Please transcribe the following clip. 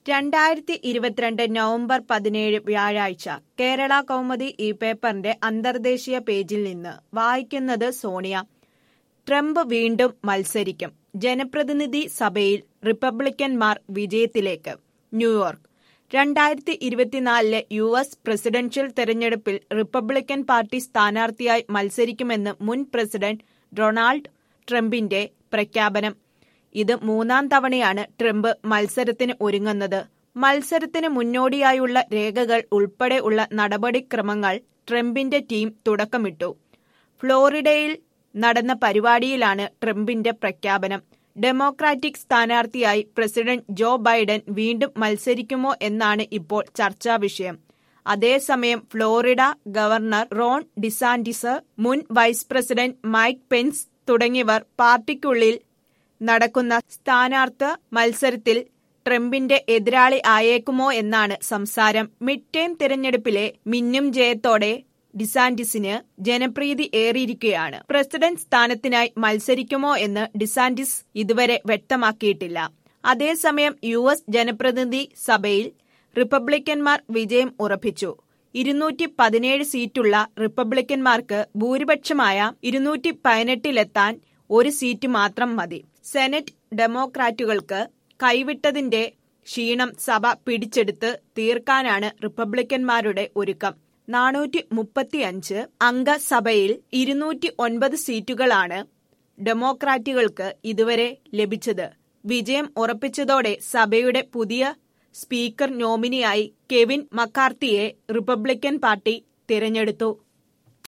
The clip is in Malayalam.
രണ്ടായിരത്തി ഇരുപത്തിരണ്ട് നവംബർ പതിനേഴ് വ്യാഴാഴ്ച കേരള കൗമുദി ഈ പേപ്പറിന്റെ അന്തർദേശീയ പേജിൽ നിന്ന് വായിക്കുന്നത് സോണിയ ട്രംപ് വീണ്ടും മത്സരിക്കും ജനപ്രതിനിധി സഭയിൽ റിപ്പബ്ലിക്കന്മാർ വിജയത്തിലേക്ക് ന്യൂയോർക്ക് രണ്ടായിരത്തി ഇരുപത്തിനാലിലെ യു എസ് പ്രസിഡൻഷ്യൽ തെരഞ്ഞെടുപ്പിൽ റിപ്പബ്ലിക്കൻ പാർട്ടി സ്ഥാനാർത്ഥിയായി മത്സരിക്കുമെന്ന് മുൻ പ്രസിഡന്റ് ഡൊണാൾഡ് ട്രംപിന്റെ പ്രഖ്യാപനം ഇത് മൂന്നാം തവണയാണ് ട്രംപ് മത്സരത്തിന് ഒരുങ്ങുന്നത് മത്സരത്തിന് മുന്നോടിയായുള്ള രേഖകൾ ഉൾപ്പെടെ ഉള്ള നടപടിക്രമങ്ങൾ ട്രംപിന്റെ ടീം തുടക്കമിട്ടു ഫ്ലോറിഡയിൽ നടന്ന പരിപാടിയിലാണ് ട്രംപിന്റെ പ്രഖ്യാപനം ഡെമോക്രാറ്റിക് സ്ഥാനാർത്ഥിയായി പ്രസിഡന്റ് ജോ ബൈഡൻ വീണ്ടും മത്സരിക്കുമോ എന്നാണ് ഇപ്പോൾ ചർച്ചാ വിഷയം അതേസമയം ഫ്ലോറിഡ ഗവർണർ റോൺ ഡിസാന്റിസ് മുൻ വൈസ് പ്രസിഡന്റ് മൈക്ക് പെൻസ് തുടങ്ങിയവർ പാർട്ടിക്കുള്ളിൽ നടക്കുന്ന സ്ഥാനാർത്ഥ മത്സരത്തിൽ ട്രംപിന്റെ എതിരാളി ആയേക്കുമോ എന്നാണ് സംസാരം മിഡ് ടേം തിരഞ്ഞെടുപ്പിലെ മിന്നും ജയത്തോടെ ഡിസാന്റിസിന് ജനപ്രീതി ഏറിയിരിക്കുകയാണ് പ്രസിഡന്റ് സ്ഥാനത്തിനായി മത്സരിക്കുമോ എന്ന് ഡിസാന്റിസ് ഇതുവരെ വ്യക്തമാക്കിയിട്ടില്ല അതേസമയം യു എസ് ജനപ്രതിനിധി സഭയിൽ റിപ്പബ്ലിക്കന്മാർ വിജയം ഉറപ്പിച്ചു ഇരുന്നൂറ്റി പതിനേഴ് സീറ്റുള്ള റിപ്പബ്ലിക്കന്മാർക്ക് ഭൂരിപക്ഷമായ ഇരുന്നൂറ്റി പതിനെട്ടിലെത്താൻ ഒരു സീറ്റ് മാത്രം മതി സെനറ്റ് ഡെമോക്രാറ്റുകൾക്ക് കൈവിട്ടതിന്റെ ക്ഷീണം സഭ പിടിച്ചെടുത്ത് തീർക്കാനാണ് റിപ്പബ്ലിക്കന്മാരുടെ ഒരുക്കം നാനൂറ്റി മുപ്പത്തിയഞ്ച് അംഗസഭയിൽ ഇരുന്നൂറ്റി ഒൻപത് സീറ്റുകളാണ് ഡെമോക്രാറ്റുകൾക്ക് ഇതുവരെ ലഭിച്ചത് വിജയം ഉറപ്പിച്ചതോടെ സഭയുടെ പുതിയ സ്പീക്കർ നോമിനിയായി കെവിൻ മക്കാർത്തിയെ റിപ്പബ്ലിക്കൻ പാർട്ടി തിരഞ്ഞെടുത്തു